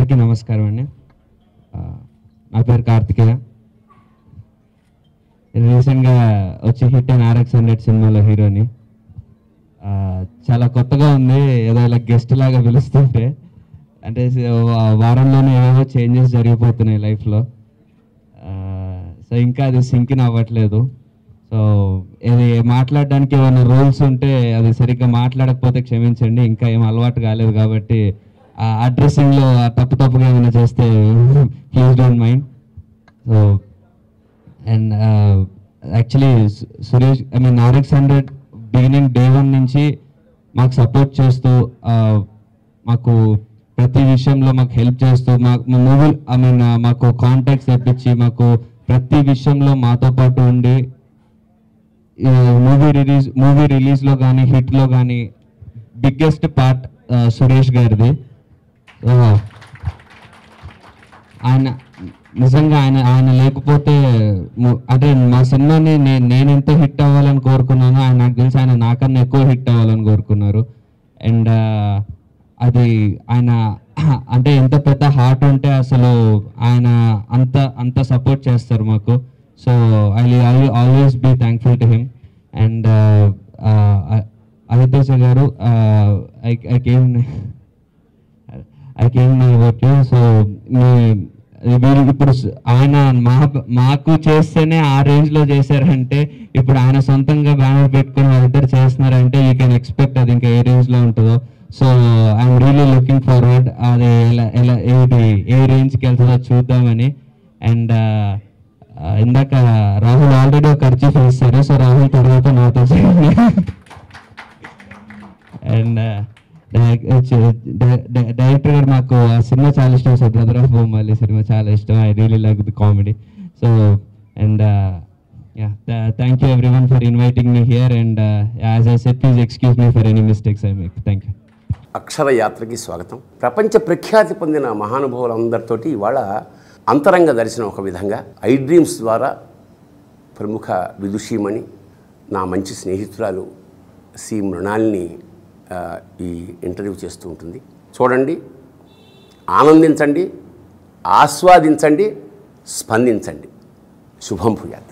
అందరికీ నమస్కారం అండి ఆ, నా పేరు కార్తికేయ నేను రీసెంట్గా వచ్చి హిట్ అండ్ ఆర్ఎక్స్ హండ్రెడ్ సినిమాలో హీరోని ఆ, చాలా కొత్తగా ఉంది ఏదో ఇలా గెస్ట్ లాగా పిలుస్తుంటే అంటే వా- వారంలోనే ఏవేవో చేంజెస్ జరిగిపోతున్నాయి లైఫ్లో సో ఇంకా అది సింకిన్ అవ్వట్లేదు సో ఇది మాట్లాడడానికి ఏమైనా రూల్స్ ఉంటే అది సరిగ్గా మాట్లాడకపోతే క్షమించండి ఇంకా ఏం అలవాటు కాలేదు కాబట్టి ఆ అడ్రస్సింగ్లో తప్పు తప్పుగా ఏమైనా చేస్తే please don't mind so and actually Suresh I mean RX hundred beginning day one నుంచి మాకు సపోర్ట్ చేస్తూ uh, మాకు ప్రతి విషయంలో మాకు హెల్ప్ చేస్తూ మాకు మూవీ ఐ మీన్ మాకు కాంటాక్ట్స్ తెప్పించి మాకు ప్రతి విషయంలో మాతో పాటు ఉండి మూవీ రిలీజ్ మూవీ రిలీజ్లో కానీ హిట్లో కానీ బిగ్గెస్ట్ పార్ట్ సురేష్ గారిది సో ఆయన నిజంగా ఆయన ఆయన లేకపోతే ము- అంటే మా సినిమాని నేను నేను ఎంత హిట్ అవ్వాలని కోరుకున్నానో ఆయన నాకు తెలిసి ఆయన నాకన్నా ఎక్కువ హిట్ అవ్వాలని కోరుకున్నారు అండ్ అది ఆయన అంటే ఎంత పెద్ద హార్ట్ ఉంటే అసలు ఆయన అంత అంత సపోర్ట్ చేస్తారు మాకు so I I always be thankful to him and Ahitesh garu I I came I came about you so మీ వీళ్ళు ఇప్పుడు స- ఆయన మా మాకు చేస్తేనే ఆ రేంజ్ లో చేశారంటే ఇప్పుడు ఆయన సొంతంగా బ్యానర్ పెట్టుకుని వాళ్ళిద్దరు చేస్తున్నారంటే యూ కెన్ ఎక్స్పెక్ట్ అది ఇంకా ఏ రేంజ్ లో ఉంటుందో so I'm really looking forward అది ఎలా ఎలా ఏది ఏ రేంజ్కి వెళ్తుందో చూద్దామని అండ్ ఇందాక రాహుల్ ఆల్రెడీ ఒక ఖర్చు ఇస్తారు సో రాహుల్ తర్వాత నాతో చేయండి అండ్ డైరెక్టర్ గారు మాకు ఆ సినిమా చాలా ఇష్టం సార్ బ్రదర్ ఆఫ్ బొమ్మాలి సినిమా చాలా ఇష్టం I really like the comedy so and thank you everyone for inviting me here and as I set please excuse me for any mistakes I make thank you అక్షర యాత్రకి స్వాగతం ప్రపంచ ప్రఖ్యాతి పొందిన మహానుభావులందరితోటి ఇవాళ అంతరంగ దర్శనం ఒక విధంగా ఐ డ్రీమ్స్ ద్వారా ప్రముఖ విదుషీమణి నా మంచి స్నేహితురాలు సి మృణాల్ని ఆ, ఈ ఇంటర్వ్యూ చేస్తూ ఉంటుంది చూడండి ఆనందించండి ఆస్వాదించండి స్పందించండి శుభం భూయాత్